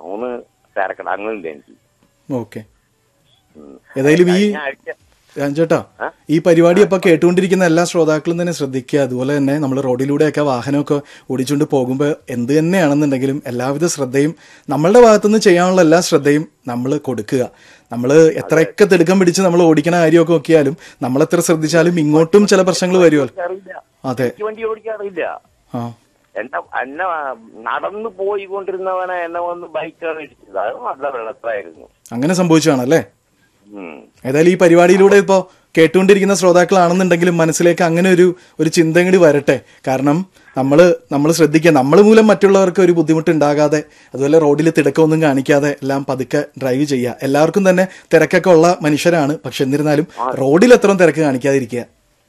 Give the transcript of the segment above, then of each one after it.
ഒന്ന് തിരക്കണം അങ്ങനെ എനിക്ക് ഓക്കെ ഏതായാലും ഈ കഴിഞ്ഞ ആഴ്ച ചേട്ടാ ഈ പരിപാടി ഇപ്പൊ കേട്ടുകൊണ്ടിരിക്കുന്ന എല്ലാ ശ്രോതാക്കളും തന്നെ ശ്രദ്ധിക്കുക അതുപോലെ തന്നെ നമ്മൾ റോഡിലൂടെയൊക്കെ വാഹനമൊക്കെ ഓടിച്ചുകൊണ്ട് പോകുമ്പോൾ എന്ത് തന്നെയാണെന്നുണ്ടെങ്കിലും എല്ലാവിധ ശ്രദ്ധയും നമ്മളുടെ ഭാഗത്തുനിന്ന് ചെയ്യാനുള്ള എല്ലാ ശ്രദ്ധയും നമ്മൾ കൊടുക്കുക നമ്മൾ എത്രയൊക്കെ തിടുക്കം പിടിച്ച് നമ്മൾ ഓടിക്കണ കാര്യമൊക്കെ നോക്കിയാലും നമ്മൾ എത്ര ശ്രദ്ധിച്ചാലും ഇങ്ങോട്ടും ചില പ്രശ്നങ്ങൾ വരുമല്ലോ അറിയില്ല അതെ എനിക്ക് വണ്ടി ഓടിക്കാൻ അറിയില്ല ആ എന്നെ എന്നെ നടന്നു പോയിക്കൊണ്ടിരുന്നവനെ എന്നെ വന്ന് ബൈക്കാണ് ഇടിച്ചത് അത് നല്ല വെള്ളത്തായിരുന്നു അങ്ങനെ സംഭവിച്ചതാണല്ലേ ഉം. ഏതായാലും ഈ പരിപാടിയിലൂടെ ഇപ്പോൾ കേട്ടുകൊണ്ടിരിക്കുന്ന ശ്രോതാക്കളാണെന്നുണ്ടെങ്കിലും മനസ്സിലേക്ക് അങ്ങനെ ഒരു ഒരു ചിന്ത കൂടി വരട്ടെ കാരണം നമ്മൾ നമ്മൾ ശ്രദ്ധിക്കുക നമ്മൾ മൂലം മറ്റുള്ളവർക്ക് ഒരു ബുദ്ധിമുട്ട് ഉണ്ടാകാതെ അതുപോലെ റോഡിൽ തിടക്കമൊന്നും കാണിക്കാതെ എല്ലാം പതുക്കെ ഡ്രൈവ് ചെയ്യുക എല്ലാവർക്കും തന്നെ തിരക്കൊക്കെ ഉള്ള മനുഷ്യരാണ് പക്ഷെ എന്നിരുന്നാലും റോഡിൽ എത്രയും തിരക്ക് കാണിക്കാതിരിക്കുക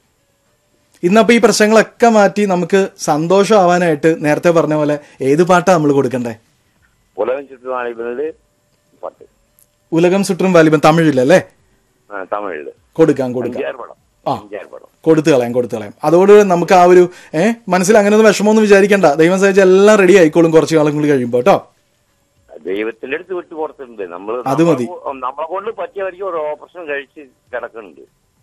ഇന്നപ്പോൾ ഈ പ്രശ്നങ്ങളൊക്കെ മാറ്റി നമുക്ക് സന്തോഷമാവാനായിട്ട് നേരത്തെ പറഞ്ഞ പോലെ ഏത് പാട്ടാ നമ്മൾ കൊടുക്കണ്ടേ ഉലകം ചുറ്റുമാണിക്കുന്നത് പത്ത് ഉലകം സുற்றும் വാലിബൻ തമിഴിലല്ലേ ആ, തമിഴില് കൊടുക്കാം കൊടുക്കാം അഞ്ചാറ് പടം ആ. അഞ്ചാറ് പടം കൊടുത്തു കളയാം കൊടുത്തു കളയാം അതോട് നമുക്ക് ആ ഒരു ഏഹ് മനസ്സിൽ അങ്ങനെ ഒന്നും വിഷമമൊന്നും വിചാരിക്കണ്ട ദൈവം സഹിച്ച് എല്ലാം റെഡി ആയിക്കോളും കുറച്ച് കാലം കൂടി കഴിയുമ്പോ കേട്ടോ ദൈവത്തിന്റെ അടുത്ത് വിട്ടു കൊടുത്തിട്ടുണ്ട് നമ്മള് അത് മതി. നമ്മളെ- നമ്മളെ കൊണ്ട് പറ്റിയവർക്ക് ഒരു ഓപ്പറേഷൻ കഴിച്ച് കിടക്കുന്നുണ്ട്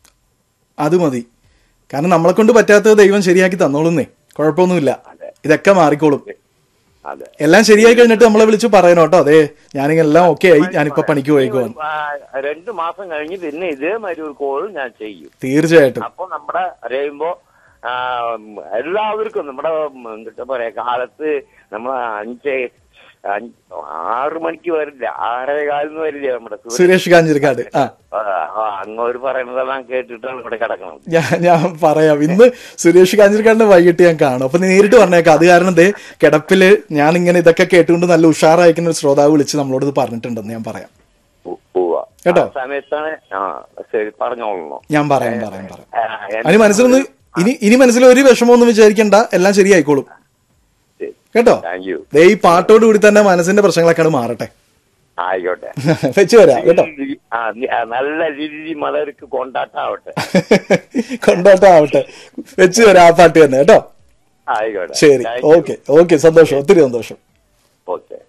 അത് മതി കാരണം നമ്മളെ കൊണ്ട് പറ്റാത്തത് ദൈവം ശരിയാക്കി തന്നോളുന്നേ കുഴപ്പമൊന്നുമില്ല അതെ. ഇതൊക്കെ മാറിക്കോളും അതെ എല്ലാം ശരിയായി കഴിഞ്ഞിട്ട് നമ്മളെ വിളിച്ച് പറയണം കേട്ടോ അതെ ഞാനിങ്ങനെ എല്ലാം ഓക്കെ ആയി ഞാനിപ്പോ പണിക്ക് പോയിക്കോവാൻ ആ, രണ്ട് മാസം കഴിഞ്ഞ് പിന്നെ ഇതേമാതിരി ഒരു കോൾ ഞാൻ ചെയ്യും തീർച്ചയായിട്ടും അപ്പൊ നമ്മുടെ അറിയുമ്പോ ആ, എല്ലാവർക്കും നമ്മുടെ ഉം, എന്താ പറയാ കാലത്ത് നമ്മൾ അഞ്ച് അഞ്ച് ആറ് മണിക്ക് വരില്ല ആറേ കാലിന് വരില്ല നമ്മുടെ സുരേഷ്. സുരേഷ് കാഞ്ഞിരക്കാട് ആ ആ, ആ, അങ്ങോട്ട് പറയുന്നതെല്ലാം കേട്ടിട്ടാണ് ഇവിടെ കിടക്കണം ഞാൻ ഞാൻ പറയാം ഇന്ന് സുരേഷ് കാഞ്ഞിരക്കാടിന്റെ വൈകിട്ട് ഞാൻ കാണും അപ്പൊ നേരിട്ട് പറഞ്ഞേക്കാം അത് കാരണം ദേ കിടപ്പില് ഞാൻ ഇങ്ങനെ ഇതൊക്കെ കേട്ടുകൊണ്ട് നല്ല ഉഷാറായിക്കുന്ന ഒരു ശ്രോതാവ് വിളിച്ച് നമ്മളോട് ഇത് പറഞ്ഞിട്ടുണ്ടെന്ന് ഞാൻ പറയാം ഉ- ഉവ്വ. കേട്ടോ? ആ സമയത്താണ് ആ ശരി പറഞ്ഞോളണം ഞാൻ പറയാം പറയാം പറയാം ആ, എൻ- അതിന് മനസ്സിലൊന്ന് ഇനി ഇനി മനസ്സിൽ ഒരു വിഷമമൊന്നും വിചാരിക്കണ്ട എല്ലാം ശരിയായിക്കോളും ശരി. കേട്ടോ താങ്ക് യു ദേ ഈ പാട്ടോട് കൂടി തന്നെ മനസ്സിന്റെ പ്രശ്നങ്ങളൊക്കെ അങ്ങട് മാറട്ടെ ആയിക്കോട്ടെ വെച്ച് വരാം കേട്ടോ ആ, നി- ആ, നല്ല ലില്ലി മലർക്ക് കൊണ്ടാട്ടാവട്ടെ കൊണ്ടോട്ടെ ആവട്ടെ വെച്ച് വരാം ആ പാട്ട് തന്നെ കേട്ടോ ആയിക്കോട്ടെ ശരി Thank you. ഓക്കെ ഓക്കെ സന്തോഷം ഒത്തിരി സന്തോഷം ഓക്കെ